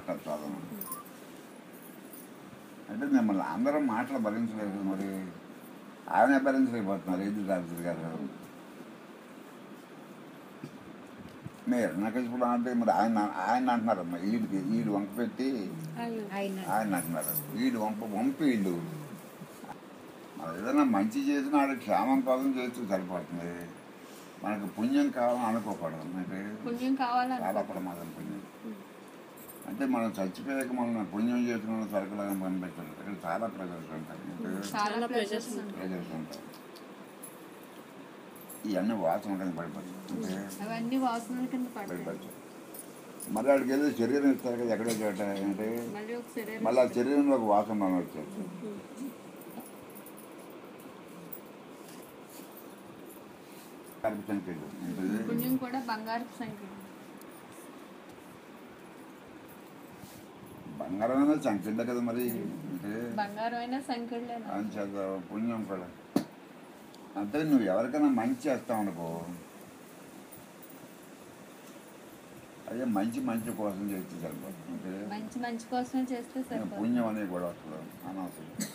చేస్తారు సాధన అంటే మిమ్మల్ని అందరం మాటలు భరించలేదు మరి ఆయన భరించలేకపోతున్నారు ఏది రాజు గారు మీరు నాకు ఇప్పుడు అంటే మరి ఆయన ఆయన అంటున్నారమ్మా ఈడికి ఈడు వంక పెట్టి ఆయన ఆయన అంటున్నారు వీడు వంప వంపి వీళ్ళు మనం ఏదైనా మంచి చేసినా ఆడ క్షేమం కోసం చేస్తూ సరిపోతుంది మనకు పుణ్యం కావాలని అనుకోకూడదు అంటే పుణ్యం కావాలని చాలా ప్రమాదం పుణ్యం అంటే మనం చచ్చిపోయాక మనం పుణ్యం చేసుకున్న సరుకులాగా పంపించాలి ఇక్కడ చాలా ప్రజలు ఉంటాయి అంటే చాలా ప్రెషర్స్ ప్రజలు ఉంటాయి ఇవన్నీ వాసన కింద పడిపోతాయి అంటే అవన్నీ వాసనల కింద పడతాయి పడిపోతాయి మళ్ళీ అక్కడికి ఏదో శరీరం ఇస్తారు కదా ఎక్కడో చోట అంటే మళ్ళీ ఒక శరీరం మళ్ళీ ఆ శరీరంలో ఒక వాసన మనం వచ్చేస్తుంది కనిపించండి ఏంటది పుణ్యం కూడా బంగారపు సంఖ్య బంగారం అనేది చంకిండ కదా మరి అంటే బంగారం అయినా సంఖ్యలేనా అని చేద్దాం పుణ్యం కూడా అంటే నువ్వు ఎవరికైనా మంచి చేస్తావు అనుకో అదే మంచి మంచి కోసం చేస్తే సరిపోతుంది అంటే మంచి మంచి కోసమే చేస్తే సరిపోతుంది పుణ్యం అనేది కూడా వస్తుంది అనవసరం